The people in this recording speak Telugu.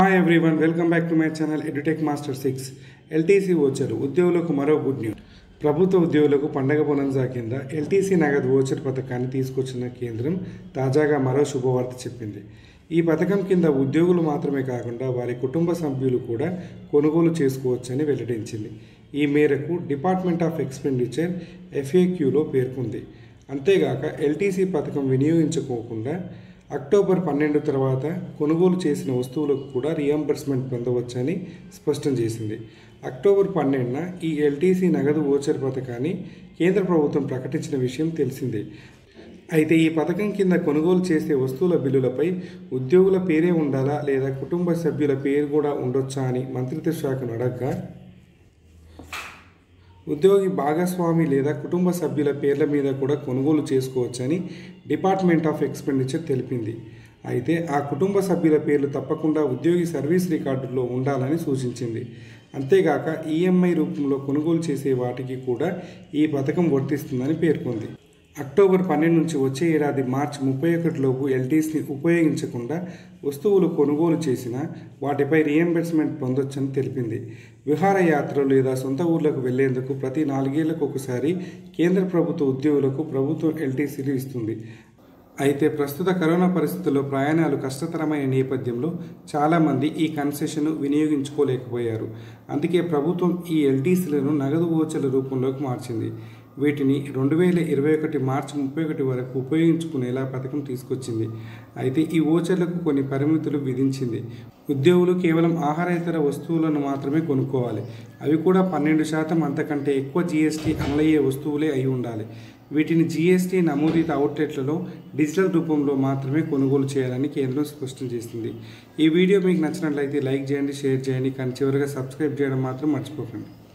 hi everyone welcome back to my channel Edutech Master six LTC voucher ఉద్యోగులకు మరో గుడ్ న్యూస్ ప్రభుత్వ ఉద్యోగులకు పండగ బోనన్సా కింద ఎల్టీసీ నగదు ఓచర్ పథకాన్ని తీసుకొచ్చిన కేంద్రం తాజాగా మరో శుభవార్త చెప్పింది ఈ పథకం కింద ఉద్యోగులు మాత్రమే కాకుండా వారి కుటుంబ సభ్యులు కూడా కొనుగోలు చేసుకోవచ్చని వెల్లడించింది ఈ మేరకు డిపార్ట్మెంట్ ఆఫ్ ఎక్స్పెండిచర్ ఎఫ్ఏక్యూలో పేర్కొంది అంతేగాక ఎల్టీసీ పథకం వినియోగించుకోకుండా అక్టోబర్ పన్నెండు తర్వాత కొనుగోలు చేసిన వస్తువులకు కూడా రియంబర్స్మెంట్ పొందవచ్చని స్పష్టం చేసింది అక్టోబర్ పన్నెండున ఈ ఎల్టీసీ నగదు ఓచర్ పథకాన్ని కేంద్ర ప్రభుత్వం ప్రకటించిన విషయం తెలిసిందే అయితే ఈ పథకం కింద కొనుగోలు చేసే వస్తువుల బిల్లులపై ఉద్యోగుల పేరే ఉండాలా లేదా కుటుంబ సభ్యుల పేరు కూడా ఉండొచ్చా అని మంత్రిత్వ శాఖను అడగగా ఉద్యోగి భాగస్వామి లేదా కుటుంబ సభ్యుల పేర్ల మీద కూడా కొనుగోలు చేసుకోవచ్చని డిపార్ట్మెంట్ ఆఫ్ ఎక్స్పెండిచర్ తెలిపింది అయితే ఆ కుటుంబ సభ్యుల పేర్లు తప్పకుండా ఉద్యోగి సర్వీస్ రికార్డుల్లో ఉండాలని సూచించింది అంతేగాక ఈఎంఐ రూపంలో కొనుగోలు చేసే వాటికి కూడా ఈ పథకం వర్తిస్తుందని పేర్కొంది అక్టోబర్ పన్నెండు నుంచి వచ్చే ఏడాది మార్చి ముప్పై ఒకటిలోపు ఎల్టీస్ని ఉపయోగించకుండా వస్తువులు కొనుగోలు చేసిన వాటిపై రియంబర్స్మెంట్ పొందొచ్చని తెలిపింది విహారయాత్రలు లేదా సొంత ఊర్లకు వెళ్లేందుకు ప్రతి నాలుగేళ్లకు ఒకసారి కేంద్ర ప్రభుత్వ ఉద్యోగులకు ప్రభుత్వం ఎల్టీసీలు ఇస్తుంది అయితే ప్రస్తుత కరోనా పరిస్థితుల్లో ప్రయాణాలు కష్టతరమైన నేపథ్యంలో చాలామంది ఈ కన్సెషన్ వినియోగించుకోలేకపోయారు అందుకే ప్రభుత్వం ఈ ఎల్టీసీలను నగదు ఓచర్ల రూపంలోకి మార్చింది వీటిని రెండు వేల ఇరవై ఒకటి మార్చి ముప్పై ఒకటి వరకు ఉపయోగించుకునేలా పథకం తీసుకొచ్చింది అయితే ఈ ఓచర్లకు కొన్ని పరిమితులు విధించింది ఉద్యోగులు కేవలం ఆహారేతర వస్తువులను మాత్రమే కొనుక్కోవాలి అవి కూడా పన్నెండు శాతం అంతకంటే ఎక్కువ జీఎస్టీ అమలయ్యే వస్తువులే అయి ఉండాలి వీటిని జీఎస్టీ నమోదిత అవుట్లెట్లలో డిజిటల్ రూపంలో మాత్రమే కొనుగోలు చేయాలని కేంద్రం స్పష్టం చేసింది ఈ వీడియో మీకు నచ్చినట్లయితే లైక్ చేయండి షేర్ చేయండి కానీ చివరిగా సబ్స్క్రైబ్ చేయడం మాత్రం మర్చిపోకండి